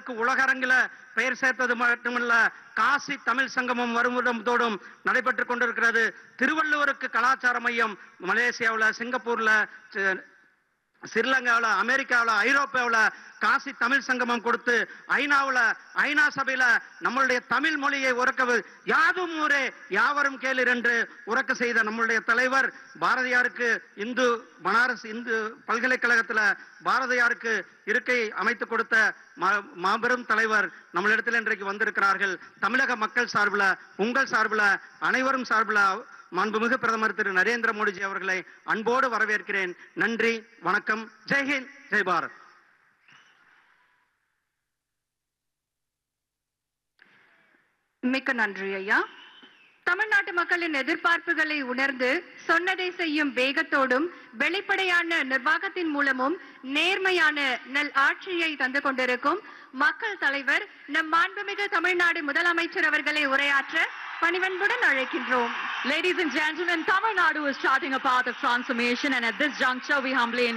தமிழருக்கு உலகரங்கில பெயர் சேர்த்தது மட்டுமல்ல காசி தமிழ் சங்கமம் வருடத்தோடும் நடைபெற்றுக் கொண்டிருக்கிறது திருவள்ளுவருக்கு கலாச்சார மையம் மலேசியாவுல சிங்கப்பூர்ல சி- ஸ்ரீலங்காவில் அமெரிக்காவில் ஐரோப்பாவில் காசி தமிழ் சங்கமம் கொடுத்து ஐநாவில் ஐநா சபையில நம்மளுடைய தமிழ் மொழியை உறக்க யாதும் ஊரே யாவரும் கேளீர் என்று உறக்க செய்த நம்மளுடைய தலைவர் பாரதியாருக்கு இந்து பனாரஸ் இந்து பல்கலைக்கழகத்தில் பாரதியாருக்கு இருக்கை அமைத்து கொடுத்த மா- மாபெரும் தலைவர் நம்மளிடத்தில் இன்றைக்கு வந்திருக்கிறார்கள் தமிழக மக்கள் சார்பில் உங்கள் சார்பில் அனைவரும் சார்பில் மாண்புமிகு பிரதமர் திரு நரேந்திர மோடிஜி அவர்களை அன்போடு வரவேற்கிறேன் நன்றி வணக்கம் ஜெய்ஹிந்த் ஜெய் பாரத் மிக்க நன்றி ஐயா தமிழ்நாட்டு மக்களின் எதிர்பார்ப்புகளை உணர்ந்து சொன்னதை செய்யும் வேகத்தோடும் வெளிப்படையான நிர்வாகத்தின் மூலமும் நேர்மையான நல் ஆட்சியை தந்து கொண்டிருக்கும் மக்கள் தலைவர் நம் மாண்புமிகு தமிழ்நாடு முதலமைச்சர் அவர்களை உரையாற்ற பணிவன்புடன் அழைக்கின்றோம் Ladies and gentlemen, Tamil Nadu is charting a path of transformation and at this juncture we humbly